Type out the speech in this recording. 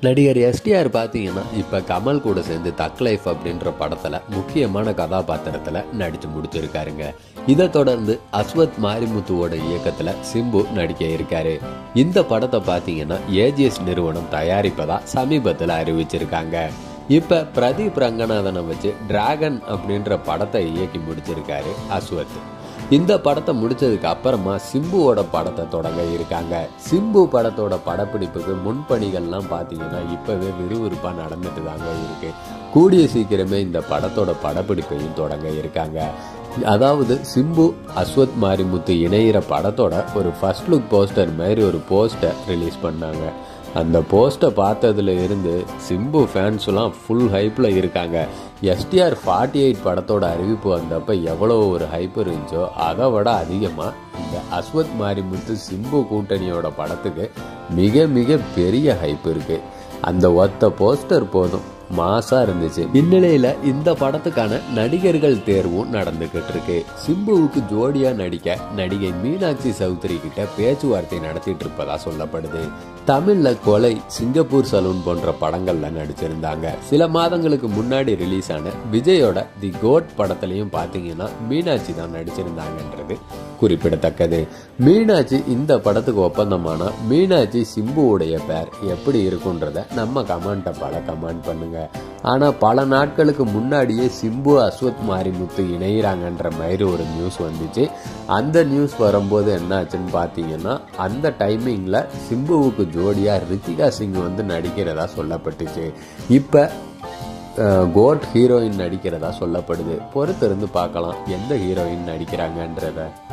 நடிகர் எஸ்டிஆர் பார்த்தீங்கன்னா இப்போ கமல் கூட சேர்ந்து தக் லைஃப் அப்படின்ற படத்தில் முக்கியமான கதாபாத்திரத்தில் நடித்து முடிச்சிருக்காருங்க இதை தொடர்ந்து அஸ்வத் மாரிமுத்துவோட இயக்கத்தில் சிம்பு நடிக்க இருக்காரு இந்த படத்தை பார்த்தீங்கன்னா ஏஜிஎஸ் நிறுவனம் தயாரிப்பதா சமீபத்தில் அறிவிச்சிருக்காங்க இப்போ பிரதீப் ரங்கநாதனை வச்சு டிராகன் அப்படின்ற படத்தை இயக்கி முடிச்சிருக்காரு அஸ்வத் இந்த படத்தை முடிச்சதுக்கு அப்புறமா சிம்புவோட படத்தை தொடங்க இருக்காங்க சிம்பு படத்தோட படப்பிடிப்புக்கு முன்பணிகள்லாம் பார்த்தீங்கன்னா இப்பவே விறுவிறுப்பா நடந்துட்டு தாங்க இருக்கு கூடிய சீக்கிரமே இந்த படத்தோட படப்பிடிப்பையும் தொடங்க இருக்காங்க அதாவது சிம்பு அஸ்வத் மாரிமுத்து இணையிற படத்தோட ஒரு ஃபர்ஸ்ட் லுக் போஸ்டர் மாதிரி ஒரு போஸ்டர் ரிலீஸ் பண்ணாங்க அந்த போஸ்ட்டை பார்த்ததுல இருந்து சிம்பு ஃபேன்ஸ்லாம் ஃபுல் ஹைப்பில் இருக்காங்க எஸ்டிஆர் ஃபார்ட்டி எயிட் படத்தோட அறிவிப்பு வந்தப்ப எவ்வளோ ஒரு ஹைப் இருந்துச்சோ அதை விட அதிகமாக இந்த அஸ்வத் மாரிமுத்து சிம்பு கூட்டணியோட படத்துக்கு மிக மிக பெரிய ஹைப் இருக்கு அந்த ஒத்த போஸ்டர் போதும் மாசா இருந்துச்சு இந்நிலையில இந்த படத்துக்கான நடிகர்கள் தேர்வும் நடந்துகிட்டு இருக்கு சிம்புவுக்கு ஜோடியா நடிக்க நடிகை மீனாட்சி சௌத்ரி கிட்ட பேச்சுவார்த்தை நடத்திட்டு இருப்பதா சொல்லப்படுது தமிழ்ல கொலை சிங்கப்பூர் சலூன் போன்ற படங்கள்ல நடிச்சிருந்தாங்க சில மாதங்களுக்கு முன்னாடி ரிலீஸ் ஆன விஜயோட தி கோட் படத்திலையும் பாத்தீங்கன்னா மீனாட்சி தான் நடிச்சிருந்தாங்கன்றது குறிப்பிடத்தக்கது மீனாட்சி இந்த படத்துக்கு ஒப்பந்தமானா மீனாட்சி சிம்புவுடைய பேர் எப்படி இருக்குன்றத நம்ம கமெண்ட்டை பல கமெண்ட் பண்ணுங்க ஆனா பல நாட்களுக்கு முன்னாடியே சிம்பு அஸ்வத் மாரிமுத்து இணையிறாங்கன்ற மாதிரி ஒரு நியூஸ் வந்துச்சு அந்த நியூஸ் வரும்போது என்னாச்சுன்னு பார்த்தீங்கன்னா அந்த டைமிங்ல சிம்புவுக்கு ஜோடியா ரித்திகா சிங் வந்து நடிக்கிறதா சொல்லப்பட்டுச்சு இப்போ கோட் ஹீரோயின் நடிக்கிறதா சொல்லப்படுது பொறுத்திருந்து பார்க்கலாம் எந்த ஹீரோயின் நடிக்கிறாங்கன்றத